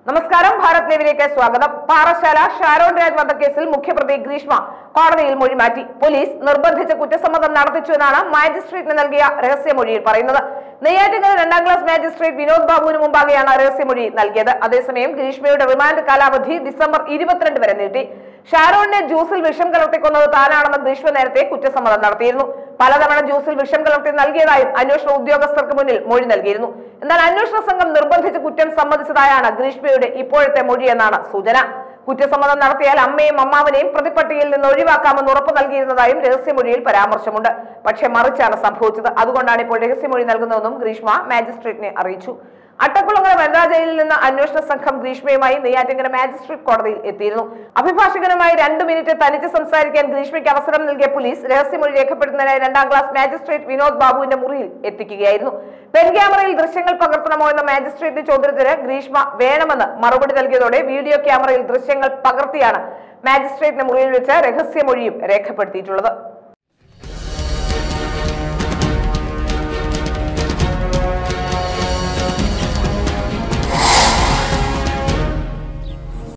നമസ്കാരം ഭാരത് ലൈവിലേക്ക് സ്വാഗതം പാറശാല ഷാരോൺ രാജ് വധക്കേസിൽ മുഖ്യപ്രതി ഗ്രീഷ്മ കോടതിയിൽ മൊഴി മാറ്റി പോലീസ് നിർബന്ധിച്ച കുറ്റസമ്മതം നടത്തിച്ചു എന്നാണ് മാജിസ്ട്രേറ്റിന് നൽകിയ രഹസ്യമൊഴിയിൽ പറയുന്നത് നെയ്യാറ്റിങ്കര രണ്ടാം ക്ലാസ് മാജിസ്ട്രേറ്റ് വിനോദ് ബാബുവിന് മുമ്പാകെയാണ് രഹസ്യമൊഴി നൽകിയത് അതേസമയം ഗ്രീഷ്മയുടെ റിമാൻഡ് കാലാവധി ഡിസംബർ ഇരുപത്തിരണ്ട് വരെ നീട്ടി ഷാരോണിനെ ജ്യൂസിൽ വിഷം കലർത്തിക്കൊന്നത് താനാണെന്ന് ഗ്രീഷ്മ നേരത്തെ കുറ്റസമ്മതം നടത്തിയിരുന്നു പലതവണ ജ്യൂസിൽ വിഷം കലർത്തി നൽകിയതായും അന്വേഷണ ഉദ്യോഗസ്ഥർക്ക് മുന്നിൽ മൊഴി നൽകിയിരുന്നു എന്നാൽ അന്വേഷണ സംഘം നിർബന്ധിച്ച് കുറ്റം സമ്മതിച്ചതായാണ് ഗ്രീഷ്മയുടെ ഇപ്പോഴത്തെ മൊഴി എന്നാണ് സൂചന കുറ്റസമ്മതം നടത്തിയാൽ അമ്മയും അമ്മാവനെയും പ്രതിപ്പട്ടികയിൽ നിന്ന് ഒഴിവാക്കാമെന്ന് ഉറപ്പ് നൽകിയിരുന്നതായും രഹസ്യമൊഴിയിൽ പരാമർശമുണ്ട് പക്ഷേ മറിച്ചാണ് സംഭവിച്ചത് അതുകൊണ്ടാണ് ഇപ്പോൾ രഹസ്യമൊഴി നൽകുന്നതെന്നും ഗ്രീഷ്മ മാജിസ്ട്രേറ്റിനെ അറിയിച്ചു അട്ടക്കുളങ്ങര വനിതാ ജയിലിൽ നിന്ന് അന്വേഷണ സംഘം ഗ്രീഷ്മയുമായി നെയ്യാറ്റിങ്കര മാജിസ്ട്രേറ്റ് കോടതിയിൽ എത്തിയിരുന്നു അഭിഭാഷകനുമായി രണ്ടു മിനിറ്റ് തനിച്ച് സംസാരിക്കാൻ ഗ്രീഷ്മയ്ക്ക് അവസരം നൽകിയ പോലീസ് രഹസ്യമൊഴി രേഖപ്പെടുത്തുന്നതിനായി രണ്ടാം ക്ലാസ് മാജിസ്ട്രേറ്റ് വിനോദ് ബാബുവിന്റെ മുറിയിൽ എത്തിക്കുകയായിരുന്നു പെൻ ക്യാമറയിൽ ദൃശ്യങ്ങൾ പകർത്തണമോ എന്ന മാജിസ്ട്രേറ്റ് ചോദ്യത്തിന് ഗ്രീഷ്മ വേണമെന്ന് മറുപടി നൽകിയതോടെ വീഡിയോ ക്യാമറയിൽ ദൃശ്യങ്ങൾ പകർത്തിയാണ് മാജിസ്ട്രേറ്റിന്റെ മുറിയിൽ വെച്ച് രഹസ്യമൊഴിയും രേഖപ്പെടുത്തിയിട്ടുള്ളത്